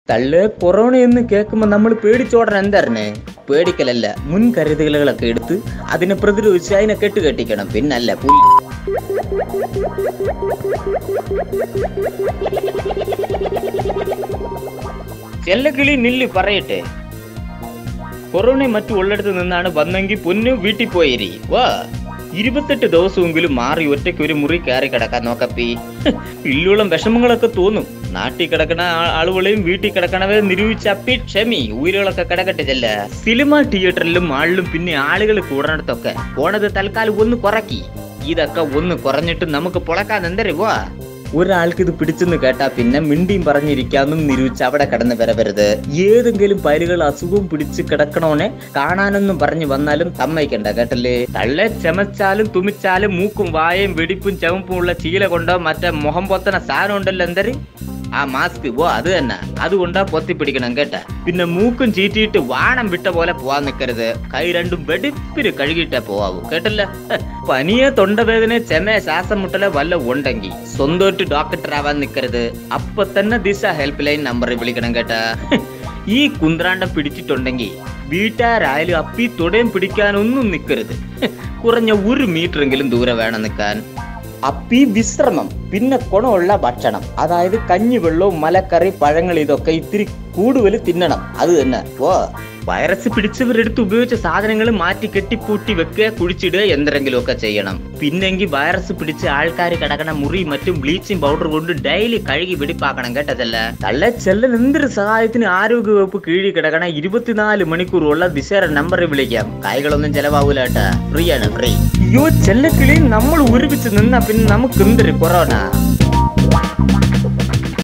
തള്ളേ കൊറോണ എന്ന് കേൾക്കുമ്പോൾ നമ്മൾ പേടിച്ചോടണം എന്തായിരുന്നേ പേടിക്കലല്ല മുൻകരുതലുകളൊക്കെ എടുത്ത് അതിനെ പ്രതിരോധിച്ച് അതിനെ കെട്ടുകെട്ടിക്കണം പിന്നല്ല പുല്ല് ചെല്ലക്കിളി നില്ല് പറയട്ടെ കൊറോണ മറ്റു ഉള്ളിടത്ത് നിന്നാണ് വന്നെങ്കിൽ പൊന്നു വീട്ടിൽ പോയിരി വാ ഇരുപത്തെട്ട് ദിവസമെങ്കിലും മാറി ഒറ്റയ്ക്ക് ഒരു മുറി കയറി കിടക്കാൻ നോക്കപ്പി ഇല്ലോളം വിഷമങ്ങളൊക്കെ തോന്നും നാട്ടിൽ കിടക്കണ ആ- ആളുകളെയും വീട്ടിൽ കിടക്കണവരെ നിരൂപിച്ചപ്പി ക്ഷമി ഉയരുകളൊക്കെ കിടക്കട്ടെ ചെല്ല സിനിമ തിയേറ്ററിലും മാളിലും പിന്നെ ആളുകൾ കൂടണടത്തൊക്കെ പോണത് തൽക്കാലം ഒന്ന് കുറക്കി ഇതൊക്കെ ഒന്ന് കുറഞ്ഞിട്ട് നമുക്ക് പൊളക്കാൻ എന്തരുവാ ഒരാൾക്ക് ഇത് പിടിച്ചെന്ന് കേട്ടാ പിന്നെ മിണ്ടിയും പറഞ്ഞിരിക്കാന്നും നിരൂപിച്ച് അവിടെ കിടന്ന് വരവരുത് ഏതെങ്കിലും പയലുകൾ അസുഖം പിടിച്ച് കിടക്കണോനെ കാണാനൊന്നും പറഞ്ഞു വന്നാലും സമ്മതിക്കണ്ട കേട്ടല്ലേ തള്ളെ ചെമച്ചാലും തുമിച്ചാലും മൂക്കും വായയും വെടിപ്പും ചെവപ്പും ഉള്ള ചീല കൊണ്ടോ മറ്റേ മുഖം പൊത്തന സാധനം ഉണ്ടല്ലോ എന്തര് ആ മാസ്ക് ഓ അത് തന്നെ അതുകൊണ്ടാ പൊത്തി പിടിക്കണം കേട്ടാ പിന്നെ മൂക്കും ചീറ്റിയിട്ട് വാണം വിട്ട പോലെ പോവാൻ നിൽക്കരുത് കൈ രണ്ടും വെടിപ്പിന് കഴുകിയിട്ടേ പോവാവൂ കേട്ടല്ല പനിയെ തൊണ്ടവേദന ചെമ ശ്വാസം മുട്ടല വല്ല ഉണ്ടെങ്കിൽ സ്വന്തമായിട്ട് ഡോക്ടർ ആവാൻ നിൽക്കരുത് അപ്പൊ തന്നെ ദിശ ഹെൽപ്പ് ലൈൻ നമ്പറിൽ വിളിക്കണം കേട്ടാ ഈ കുന്ത്രാണ്ടം പിടിച്ചിട്ടുണ്ടെങ്കിൽ വീട്ടുകാരായാലും അപ്പി തുടയും പിടിക്കാനൊന്നും നിൽക്കരുത് കുറഞ്ഞ ഒരു മീറ്ററെങ്കിലും ദൂരെ വേണം നിൽക്കാൻ അപ്പി വിശ്രമം പിന്നെ ഗുണമുള്ള ഭക്ഷണം അതായത് കഞ്ഞിവെള്ളവും മലക്കറി പഴങ്ങൾ ഇതൊക്കെ ഇത്തിരി കൂടുതൽ തിന്നണം അത് തന്നെ ഓ വൈറസ് പിടിച്ചവരെടുത്ത് ഉപയോഗിച്ച സാധനങ്ങൾ മാറ്റി കെട്ടിപ്പൂട്ടി വെക്കുക കുഴിച്ചിടുക എന്തെങ്കിലും ഒക്കെ ചെയ്യണം പിന്നെങ്കിൽ വൈറസ് പിടിച്ച ആൾക്കാർ കിടക്കണ മുറി മറ്റും ബ്ലീച്ചിങ് പൗഡർ കൊണ്ട് ഡെയിലി കഴുകി വെടിപ്പാക്കണം കേട്ടതല്ല തള്ള ചെല്ലൻ എന്തൊരു സഹായത്തിന് ആരോഗ്യ വകുപ്പ് കീഴിൽ കിടക്കണ ഇരുപത്തിനാല് മണിക്കൂറുള്ള ദിശയുടെ നമ്പറിൽ വിളിക്കാം കൈകളൊന്നും ചെലവാകൂല കേട്ടാ ഫ്രീ ആണ് ഫ്രീ അയ്യോ ചെല്ലക്കിളി നമ്മൾ ഒരുമിച്ച് നിന്നാ പിന്നെ നമുക്ക് എന്തൊരു കൊറോണ